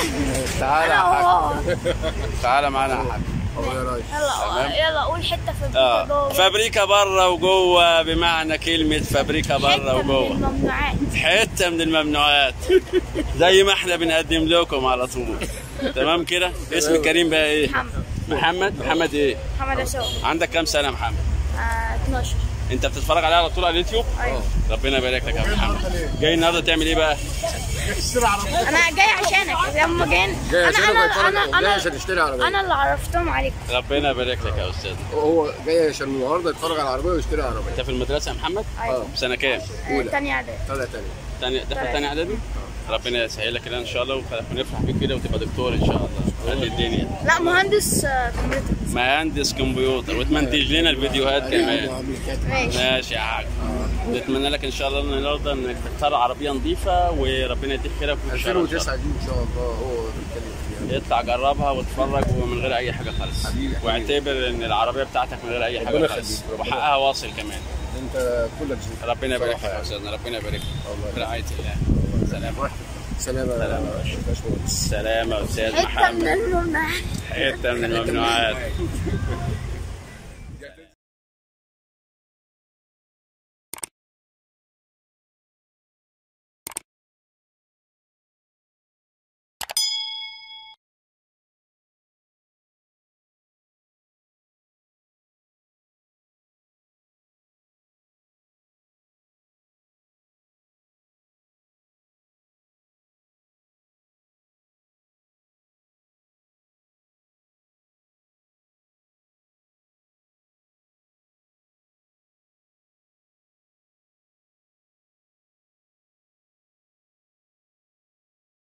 تعالى يا انا حاج وهو تعالى معانا يا حاج هو يا راجل يلا يلا قول حته في اه الجوه فابريكا بره وجوه بمعنى كلمة فابريكا بره حته من وجوه الممنوعات حتة من الممنوعات زي ما احنا بنقدم لكم على طول تمام كده اسم كريم بقى ايه محمد محمد محمد ايه محمد عصام عندك كام سنة يا محمد آه 12 انت بتتفرج عليها على طول على اليوتيوب ايوه ربنا يبارك لك يا محمد جاي النهارده تعمل ايه بقى اشتري عربيه انا جاي عشانك لما جايين جاي انا عشان انا يتفرج- انا جاي انا عشان يشتري عربيه انا اللي عرفتهم عليكم ربنا يبارك لك يا استاذ هو جاي عشان النهارده يتفرج على العربيه ويشتري عربيه انت في المدرسة يا محمد ايوه في سنة كام آه، تاني اعدادي طلع تاني تاني داخل تاني اعدادي ربنا يسهل لك كده ان شاء الله ونفرح بيك كده وتبقى دكتور ان شاء الله قد الدنيا لا مهندس آه، كمبيوتر مهندس كمبيوتر وتمنتج لنا الفيديوهات كمان ماشي ماشي يا حاج نتمنى لك ان شاء الله النهارده انك تختار عربيه نظيفه وربنا يديك خيرها في كل شهر إن شاء 2009 دي ان شاء الله هو بيتكلم فيها الله. اطلع جربها واتفرج ومن غير اي حاجه خالص حبيبي، حبيبي. واعتبر ان العربيه بتاعتك من غير اي حاجه ربنا خالص يخليك، ربنا وحقها واصل كمان انت كلك ذوق ربنا يبارك لك بصراحة يا يعني. استاذنا ربنا يبارك لك الله يبارك. برعايه الله سلام سلام يا سلام. باشمهندس سلام يا استاذ حته من محمد الممنوعات حته من الممنوعات